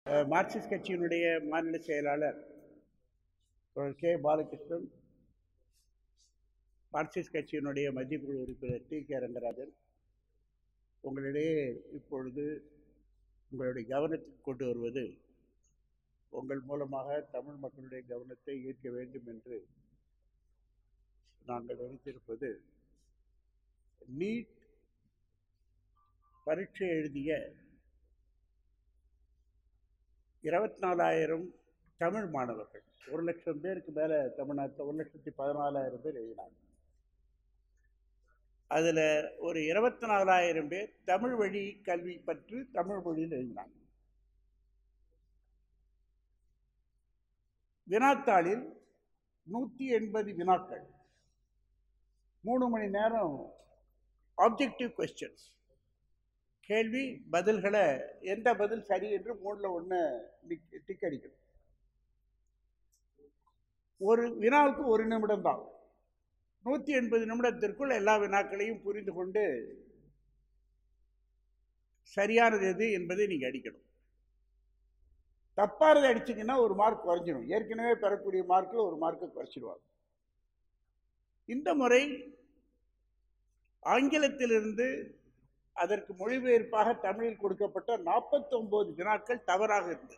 அஹ், Marxist கட்சியினுடைய மாநில செயலாளர் தோழர் கே பாலகிருஷ்ணன் மார்க்சிஸ்ட் கட்சியினுடைய மத்தியக்குழு உறுப்பினர் டி கே ரங்கராஜன் உங்களிடையே இப்பொழுது உங்களுடைய கவனத்துக்கு கொண்டு வருவது உங்கள் மூலமாக தமிழ் மக்களுடைய கவனத்தை ஈர்க்க வேண்டும் என்று நாங்கள் நினைத்திருப்பது நீட் பரீட்சை எழுதிய இருபத்தி நாலாயிரம் தமிழ் மாணவர்கள் ஒரு லட்சம் பேருக்கு மேலே தமிழ்நாட்டில் ஒரு லட்சத்தி பதினாலாயிரம் பேர் எழுதினாங்க அதில் ஒரு இருபத்தி நாலாயிரம் பேர் தமிழ் வழி கல்வி பற்றி தமிழ் மொழியில் எழுதினாங்க வினாத்தாளில் நூற்றி எண்பது வினாக்கள் மூணு மணி நேரம் ஆப்ஜெக்டிவ் கொஸ்டின்ஸ் கேள்வி பதில்களை எந்த பதில் சரி என்று மூணில் ஒன்று டிக் அடிக்கணும் ஒரு வினாவுக்கு ஒரு நிமிடம் தான் நூற்றி எண்பது நிமிடத்திற்குள் எல்லா வினாக்களையும் புரிந்து கொண்டு சரியானது எது என்பதை நீங்கள் அடிக்கணும் தப்பானதை அடிச்சிங்கன்னா ஒரு மார்க் குறைஞ்சிடும் ஏற்கனவே பெறக்கூடிய மார்க்கில் ஒரு மார்க்கை குறைச்சிடுவாங்க இந்த முறை ஆங்கிலத்திலிருந்து அதற்கு மொழிபெயர்ப்பாக தமிழில் கொடுக்கப்பட்ட நாற்பத்தொன்பது வினாக்கள் தவறாக இருந்தது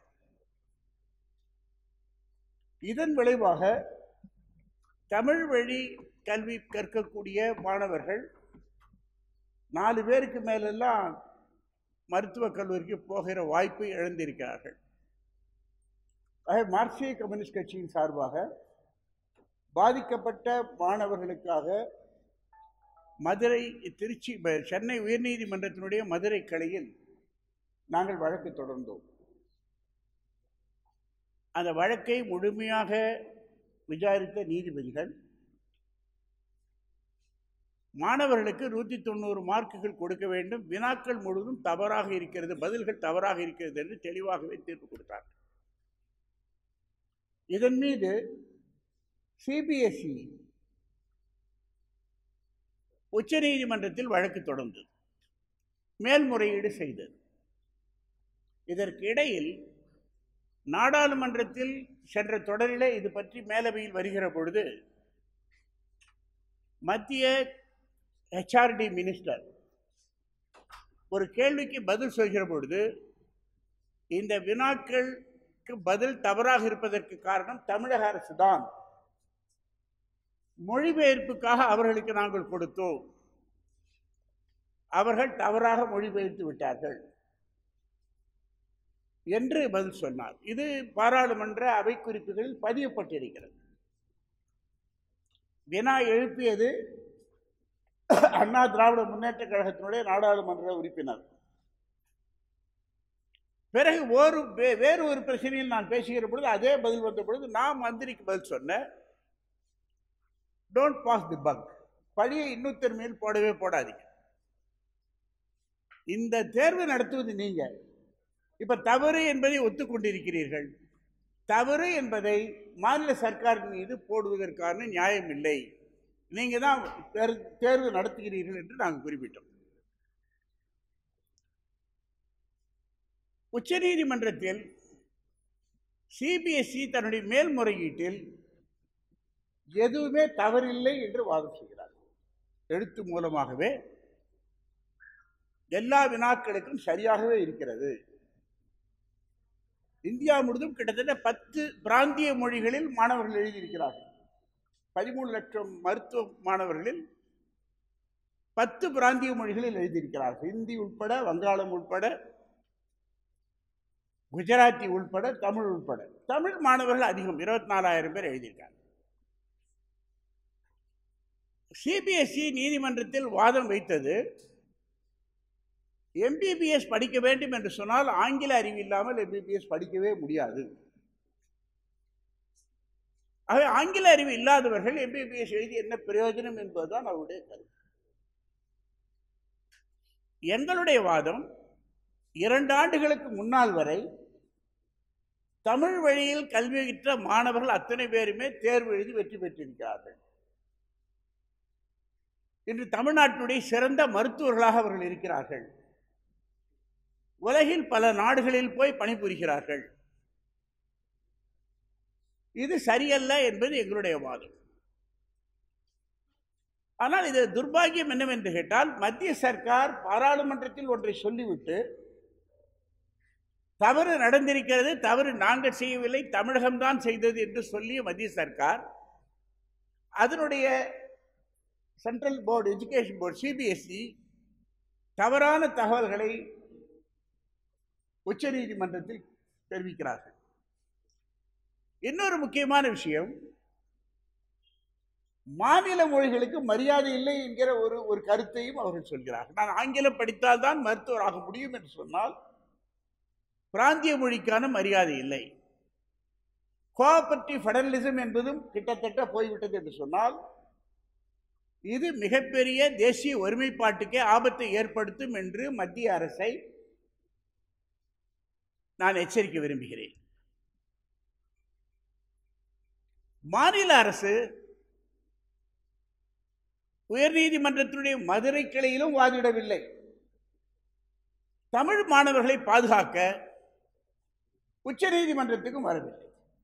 இதன் விளைவாக தமிழ் வழி கல்வி கற்கக்கூடிய மாணவர்கள் நாலு பேருக்கு மேலெல்லாம் மருத்துவக் கல்லூரிக்கு போகிற வாய்ப்பை இழந்திருக்கிறார்கள் ஆக மார்க்சிய கம்யூனிஸ்ட் கட்சியின் சார்பாக பாதிக்கப்பட்ட மாணவர்களுக்காக மதுரை திருச்சி ப- சென்னை உயர்நீதிமன்றத்தினுடைய மதுரை கிளையில் நாங்கள் வழக்கு தொடர்ந்தோம் அந்த வழக்கை முழுமையாக விசாரித்த நீதிபதிகள் மாணவர்களுக்கு நூற்றி தொண்ணூறு மார்க்குகள் கொடுக்க வேண்டும் வினாக்கள் முழுவதும் தவறாக இருக்கிறது பதில்கள் தவறாக இருக்கிறது என்று தெளிவாகவே தீர்ப்பு கொடுத்தார் இதன் மீது சிபிஎஸ்இ உச்சநீதிமன்றத்தில் வழக்கு தொடர்ந்தது மேல்முறையீடு செய்தது இதற்கு இடையில் நாடாளுமன்றத்தில் சென்ற தொடரிலே இது பற்றி மேலவையில் வருகிற பொழுது மத்திய ஹெச்ஆர்டி மினிஸ்டர் ஒரு கேள்விக்கு பதில் சொல்கிற பொழுது இந்த வினாக்களுக்கு பதில் தவறாக இருப்பதற்கு காரணம் தமிழக அரசு தான் மொழிபெயர்ப்புக்காக அவர்களுக்கு நாங்கள் கொடுத்தோம் அவர்கள் தவறாக மொழிபெயர்த்து விட்டார்கள் என்று பதில் சொன்னார் இது பாராளுமன்ற அவை குறிப்புகளில் பதியப்பட்டிருக்கிறது வினா எழுப்பியது அண்ணா திராவிட முன்னேற்ற கழகத்தினுடைய நாடாளுமன்ற உறுப்பினர் பிறகு ஒரு வே- வேறு ஒரு பிரச்சனையில் நான் பேசுகிற பொழுது அதே பதில் வந்த பொழுது நான் மந்திரிக்கு பதில் சொன்னேன் டோன்ட் பாஸ் தி பக் பழியை இன்னொருத்தர் மேல் போடவே போடாதீங்க இந்த தேர்வு நடத்துவது நீங்க இப்ப தவறு என்பதை ஒத்துக்கொண்டிருக்கிறீர்கள் தவறு என்பதை மாநில சர்க்கார் மீது போடுவதற்கான நியாயம் இல்லை நீங்க தான் தேர்- தேர்வு நடத்துகிறீர்கள் என்று நாங்கள் குறிப்பிட்டோம் உச்சநீதிமன்றத்தில் சிபிஎஸ்இ தன்னுடைய மேல்முறையீட்டில் எதுவுமே தவறில்லை என்று வாதம் செய்கிறார் எழுத்து மூலமாகவே எல்லா வினாக்களுக்கும் சரியாகவே இருக்கிறது இந்தியா முழுவதும் கிட்டத்தட்ட பத்து பிராந்திய மொழிகளில் மாணவர்கள் எழுதியிருக்கிறார்கள் பதிமூணு லட்சம் மருத்துவ மாணவர்களில் பத்து பிராந்திய மொழிகளில் எழுதியிருக்கிறார்கள் ஹிந்தி உட்பட வங்காளம் உட்பட குஜராத்தி உட்பட தமிழ் உட்பட தமிழ் மாணவர்கள் அதிகம் இருபத்தி நாலாயிரம் பேர் எழுதியிருக்காங்க சிபிஎஸ்இ நீதிமன்றத்தில் வாதம் வைத்தது எம்பிபிஎஸ் படிக்க வேண்டும் என்று சொன்னால் ஆங்கில அறிவு இல்லாமல் எம்பிபிஎஸ் படிக்கவே முடியாது ஆகவே ஆங்கில அறிவு இல்லாதவர்கள் எம்பிபிஎஸ் எழுதி என்ன பிரயோஜனம் என்பதுதான் அவருடைய கருத்து எங்களுடைய வாதம் இரண்டு ஆண்டுகளுக்கு முன்னால் வரை தமிழ் வழியில் கல்வி கற்ற மாணவர்கள் அத்தனை பேருமே தேர்வு எழுதி வெற்றி பெற்றிருக்கிறார்கள் இன்று தமிழ்நாட்டினுடைய சிறந்த மருத்துவர்களாக அவர்கள் இருக்கிறார்கள் உலகில் பல நாடுகளில் போய் பணிபுரிகிறார்கள் இது சரியல்ல என்பது எங்களுடைய வாதம் ஆனால் இது துர்பாகியம் என்னவென்று கேட்டால் மத்திய சர்க்கார் பாராளுமன்றத்தில் ஒன்றை சொல்லிவிட்டு தவறு நடந்திருக்கிறது தவறு நாங்கள் செய்யவில்லை தமிழகம்தான் செய்தது என்று சொல்லிய மத்திய சர்க்கார் அதனுடைய central board education board CBSE தவறான தகவல்களை உச்சநீதிமன்றத்தில் தெரிவிக்கிறார்கள் இன்னொரு முக்கியமான விஷயம் மாநில மொழிகளுக்கு மரியாதை இல்லை என்கிற ஒரு ஒரு கருத்தையும் அவர்கள் சொல்கிறார்கள் நான் ஆங்கிலம் படித்தால்தான் மருத்துவர் ஆக முடியும் என்று சொன்னால் பிராந்திய மொழிக்கான மரியாதை இல்லை கோஆபரேட்டிவ் ஃபெடரலிசம் என்பதும் கிட்டத்தட்ட போய்விட்டது என்று சொன்னால் இது மிகப்பெரிய தேசிய ஒருமைப்பாட்டுக்கே ஆபத்தை ஏற்படுத்தும் என்று மத்திய அரசை நான் எச்சரிக்க விரும்புகிறேன் மாநில அரசு உயர்நீதிமன்றத்தினுடைய மதுரை கிளையிலும் வாதிடவில்லை தமிழ் மாணவர்களை பாதுகாக்க உச்சநீதிமன்றத்துக்கும் வரவில்லை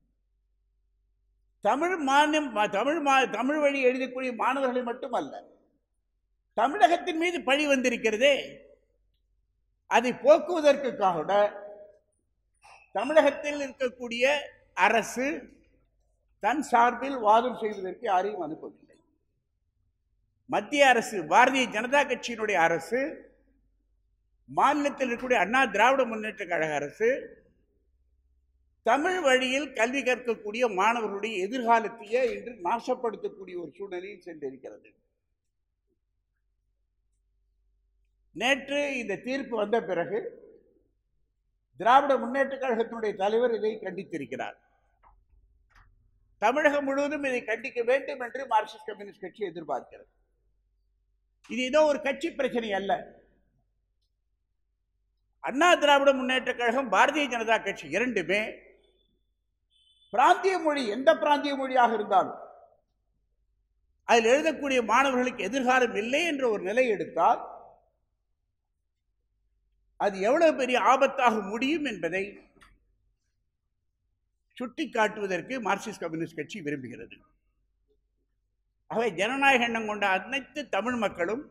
தமிழ் மாநிலம் தமிழ் மா தமிழ் வழி எழுதக்கூடிய மாணவர்களை மட்டுமல்ல தமிழகத்தின் மீது பழி வந்திருக்கிறதே அதை போக்குவதற்காக தமிழகத்தில் இருக்கக்கூடிய அரசு தன் சார்பில் வாதம் செய்வதற்கு யாரையும் அனுப்பவில்லை மத்திய அரசு பாரதிய ஜனதா கட்சியினுடைய அரசு மாநிலத்தில் இருக்கக்கூடிய அண்ணா திராவிட முன்னேற்ற கழக அரசு தமிழ் வழியில் கல்வி கற்கக்கூடிய மாணவர்களுடைய எதிர்காலத்தையே இன்று நாசப்படுத்தக்கூடிய ஒரு சூழ்நிலையில் சென்றிருக்கிறது நேற்று இந்த தீர்ப்பு வந்த பிறகு திராவிட முன்னேற்ற கழகத்தினுடைய தலைவர் இதை கண்டித்திருக்கிறார் தமிழகம் முழுவதும் இதை கண்டிக்க வேண்டும் என்று மார்க்சிஸ்ட் கம்யூனிஸ்ட் கட்சி எதிர்பார்க்கிறது இது ஏதோ ஒரு கட்சி பிரச்சனை அல்ல அண்ணா திராவிட முன்னேற்ற கழகம் பாரதிய ஜனதா கட்சி இரண்டுமே பிராந்திய மொழி எந்த பிராந்திய மொழியாக இருந்தாலும் அதில் எழுதக்கூடிய மாணவர்களுக்கு எதிர்காலம் இல்லை என்ற ஒரு நிலை எடுத்தால் அது எவ்வளவு பெரிய ஆபத்தாக முடியும் என்பதை சுட்டி காட்டுவதற்கு மார்க்சிஸ்ட் கம்யூனிஸ்ட் கட்சி விரும்புகிறது ஆகவே ஜனநாயக எண்ணம் கொண்ட அனைத்து தமிழ் மக்களும்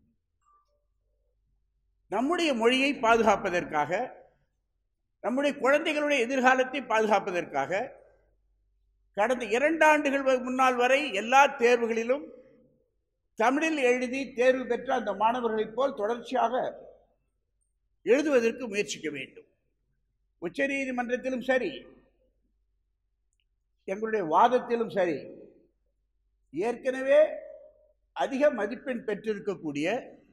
நம்முடைய மொழியை பாதுகாப்பதற்காக நம்முடைய குழந்தைகளுடைய எதிர்காலத்தை பாதுகாப்பதற்காக கடந்த இரண்டு ஆண்டுகள் முன்னால் வரை எல்லா தேர்வுகளிலும் தமிழில் எழுதி தேர்வு பெற்ற அந்த மாணவர்களைப் போல் தொடர்ச்சியாக எழுதுவதற்கு முயற்சிக்க வேண்டும் உச்ச நீதிமன்றத்திலும் சரி எங்களுடைய வாதத்திலும் சரி ஏற்கனவே அதிக மதிப்பெண் பெற்றிருக்கக்கூடிய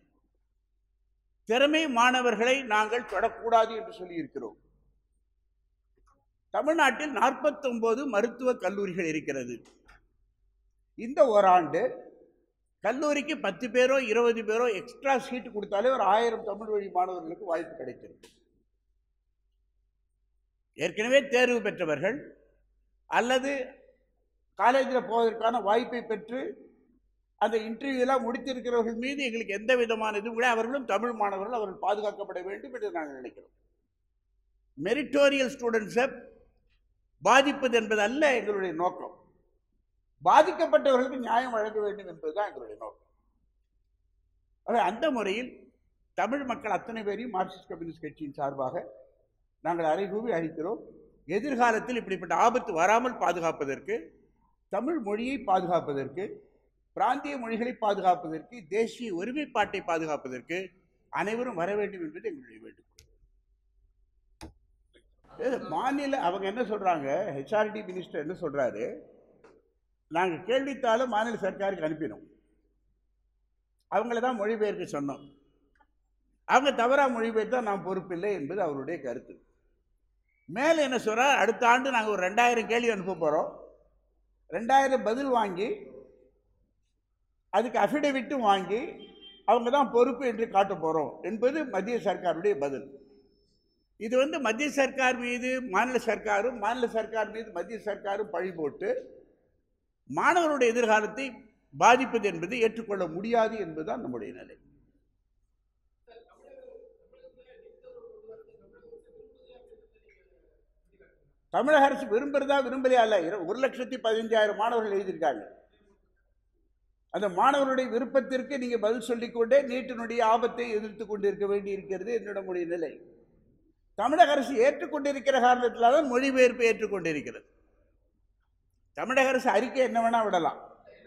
திறமை மாணவர்களை நாங்கள் தொடக்கூடாது என்று சொல்லியிருக்கிறோம் தமிழ்நாட்டில் நாற்பத்தொன்பது மருத்துவ கல்லூரிகள் இருக்கிறது இந்த ஓராண்டு கல்லூரிக்கு பத்து பேரோ இருபது பேரோ எக்ஸ்ட்ரா சீட்டு கொடுத்தாலே ஒரு ஆயிரம் தமிழ் வழி மாணவர்களுக்கு வாய்ப்பு கிடைத்திருக்கு ஏற்கனவே தேர்வு பெற்றவர்கள் அல்லது காலேஜில் போவதற்கான வாய்ப்பை பெற்று அந்த இன்டர்வியூலாம் முடித்திருக்கிறவர்கள் மீது எங்களுக்கு எந்த விதமான இதுவும் கூட அவர்களும் தமிழ் மாணவர்கள் அவர்கள் பாதுகாக்கப்பட வேண்டும் என்று நாங்கள் நினைக்கிறோம் மெரிட்டோரியல் ஸ்டூடெண்ட்ஸை பாதிப்பது என்பது அல்ல எங்களுடைய நோக்கம் பாதிக்கப்பட்டவர்களுக்கு நியாயம் வழங்க வேண்டும் என்பதுதான் எங்களுடைய நோக்கம் ஆக அந்த முறையில் தமிழ் மக்கள் அத்தனை பேரையும் மார்க்சிஸ்ட் கம்யூனிஸ்ட் கட்சியின் சார்பாக நாங்கள் அறைகூவி அளிக்கிறோம் எதிர்காலத்தில் இப்படிப்பட்ட ஆபத்து வராமல் பாதுகாப்பதற்கு தமிழ் மொழியை பாதுகாப்பதற்கு பிராந்திய மொழிகளை பாதுகாப்பதற்கு தேசிய ஒருமைப்பாட்டை பாதுகாப்பதற்கு அனைவரும் வர வேண்டும் என்பது எங்களுடைய வேண்டுகோள் இது மாநில அவங்க என்ன சொல்றாங்க ஹெச்ஆர்டி மினிஸ்டர் என்ன சொல்றாரு நாங்கள் கேள்வித்தாலும் மாநில சர்க்காருக்கு அனுப்பினோம் அவங்கள தான் மொழிபெயர்க்க சொன்னோம் அவங்க தவறாக மொழிபெயர்த்தா நாம் பொறுப்பில்லை என்பது அவருடைய கருத்து மேலே என்ன சொல்றார் அடுத்த ஆண்டு நாங்கள் ஒரு ரெண்டாயிரம் கேள்வி அனுப்ப போகிறோம் ரெண்டாயிரம் பதில் வாங்கி அதுக்கு அஃபிடவிட்டும் வாங்கி அவங்க தான் பொறுப்பு என்று காட்ட போகிறோம் என்பது மத்திய சர்க்காருடைய பதில் இது வந்து மத்திய சர்க்கார் மீது மாநில சர்க்காரும் மாநில சர்க்கார் மீது மத்திய சர்க்காரும் பழி போட்டு மாணவருடைய எதிர்காலத்தை பாதிப்பது என்பது ஏற்றுக்கொள்ள முடியாது என்பதுதான் நம்முடைய நிலை தமிழக அரசு விரும்புறதா விரும்பலையா இல்ல இர- ஒரு லட்சத்தி பதினஞ்சாயிரம் மாணவர்கள் எழுதியிருக்காங்க அந்த மாணவர்களுடைய விருப்பத்திற்கு நீங்க பதில் சொல்லிக்கொண்டே நீட்டினுடைய ஆபத்தை எதிர்த்து கொண்டிருக்க வேண்டி இருக்கிறது என்னிடமுடைய நிலை தமிழக அரசு ஏற்றுக்கொண்டிருக்கிற காரணத்தினால தான் மொழிபெயர்ப்பு ஏற்றுக்கொண்டிருக்கிறது தமிழக அரசு அறிக்கை என்ன வேணா விடலாம்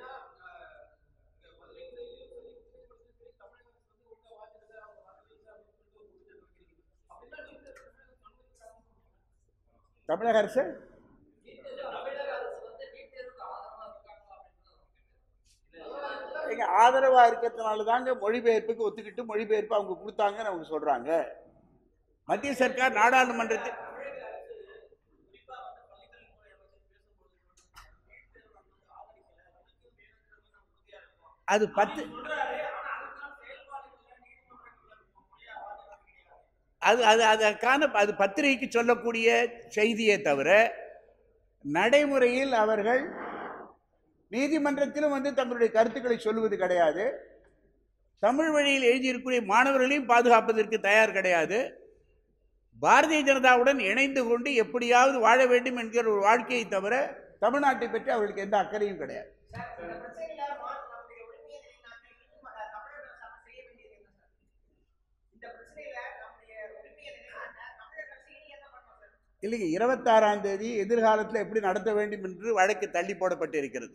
தமிழக அரசு ஏங்க, ஆதரவா இருக்கிறதுனால தாங்க மொழிபெயர்ப்புக்கு ஒத்துக்கிட்டு மொழிபெயர்ப்பு அவங்க கொடுத்தாங்கன்னு அவங்க சொல்றாங்க மத்திய சர்க்கார் நாடாளுமன்றத்தில் அது பத்து அது அது அதற்கான அது பத்திரிகைக்கு சொல்லக்கூடிய செய்தியே தவிர நடைமுறையில் அவர்கள் நீதிமன்றத்திலும் வந்து தங்களுடைய கருத்துக்களை சொல்லுவது கிடையாது தமிழ் வழியில் எழுதியிருக்கக்கூடிய மாணவர்களையும் பாதுகாப்பதற்கு தயார் கிடையாது பாரதிய ஜனதாவுடன் இணைந்து கொண்டு எப்படியாவது வாழ வேண்டும் என்கிற ஒரு வாழ்க்கையை தவிர தமிழ்நாட்டை பற்றி அவர்களுக்கு எந்த அக்கறையும் கிடையாது இந்த பிரச்சனையில மா- நம்முடைய உரிமையை நிலைநாட்ட இன்னும் அஹ், தமிழக அரசாங்கம் செய்ய வேண்டியது என்ன சார்? இந்த பிரச்சனையில நம்முடைய உரிமையை நிலைநாட்ட தமிழக அரசு இனி என்ன பண்ணணும் சார்? இல்லைங்க இருபத்தாறாம் தேதி எதிர்காலத்தில் எப்படி நடத்த வேண்டும் என்று வழக்கு தள்ளி போடப்பட்டிருக்கிறது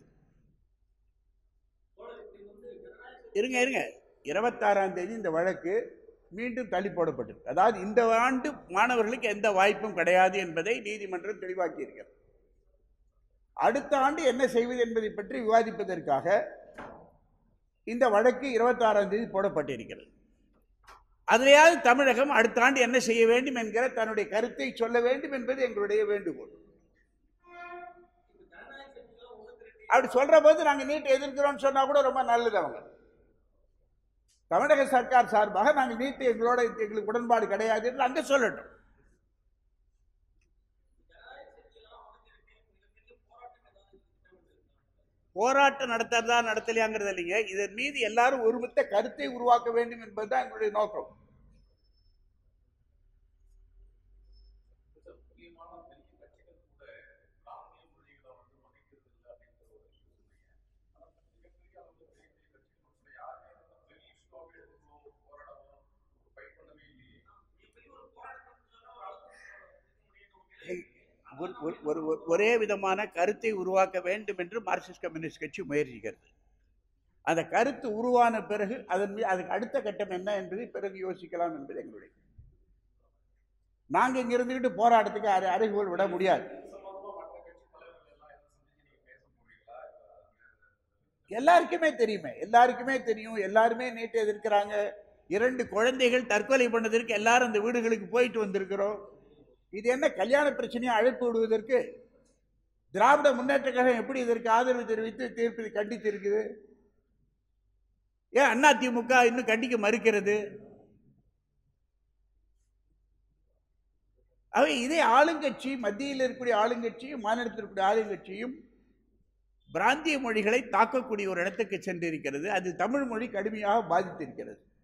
இருங்க இருங்க இருபத்தாறாம் தேதி இந்த வழக்கு மீண்டும் தள்ளி போடப்பட்டிருக்கு அதாவது இந்த ஆண்டு மாணவர்களுக்கு எந்த வாய்ப்பும் கிடையாது என்பதை நீதிமன்றம் தெளிவாக்கி இருக்கிறது அடுத்த ஆண்டு என்ன செய்வது என்பதை பற்றி விவாதிப்பதற்காக இந்த வழக்கு இருபத்தாறாம் தேதி போடப்பட்டிருக்கிறது அதிலேயாவது தமிழகம் அடுத்த ஆண்டு என்ன செய்ய வேண்டும் என்கிற தன்னுடைய கருத்தை சொல்ல வேண்டும் என்பது எங்களுடைய வேண்டுகோள் அப்படி சொல்ற போது நாங்க நீட் எதிர்க்கிறோம்னு சொன்னா கூட ரொம்ப நல்லது அவங்க தமிழக சர்க்கார் சார்பாக நாங்கள் நீட் எங்களோட எங்களுக்கு உடன்பாடு கிடையாது என்று அங்க சொல்லட்டும் போராட்டம் நடத்துறதா நடத்தலையாங்கிறது இல்லைங்க இதன் மீது எல்லாரும் ஒருமித்த கருத்தை உருவாக்க வேண்டும் என்பதுதான் எங்களுடைய நோக்கம் ஒரு- ஒரு- ஒரு- ஒரு- ஒரே விதமான கருத்தை உருவாக்க வேண்டும் என்று மார்க்சிஸ்ட் கம்யூனிஸ்ட் கட்சி முயற்சிக்கிறது அந்த கருத்து உருவான பிறகு அதன் மீது அதுக்கு அடுத்த கட்டம் என்ன என்பதை பிறகு யோசிக்கலாம் என்பது எங்களுடைய நாங்க இங்க இருந்துகிட்டு போராட்டத்துக்கு அரை அறைகோல் விட முடியாது எல்லாருக்குமே தெரியுமே எல்லாருக்குமே தெரியும் எல்லாருமே நீட்டை எதிர்க்கிறாங்க இரண்டு குழந்தைகள் தற்கொலை பண்ணதற்கு எல்லாரும் அந்த வீடுகளுக்கு போயிட்டு வந்திருக்கிறோம் இது என்ன கல்யாண பிரச்சனையை அழைப்பு விடுவதற்கு திராவிட முன்னேற்ற கழகம் எப்படி இதற்கு ஆதரவு தெரிவித்து தீர்ப்பு கண்டித்து இருக்குது ஏன் அண்ணா திமுக இன்னும் கண்டிக்க மறுக்கிறது அவை இதே ஆளுங்கட்சி மத்தியில் இருக்கக்கூடிய ஆளுங்கட்சியும் மாநிலத்தில் இருக்கக்கூடிய ஆளுங்கட்சியும் பிராந்திய மொழிகளை தாக்கக்கூடிய ஒரு இடத்துக்கு சென்றிருக்கிறது அது தமிழ் மொழி கடுமையாக பாதித்திருக்கிறது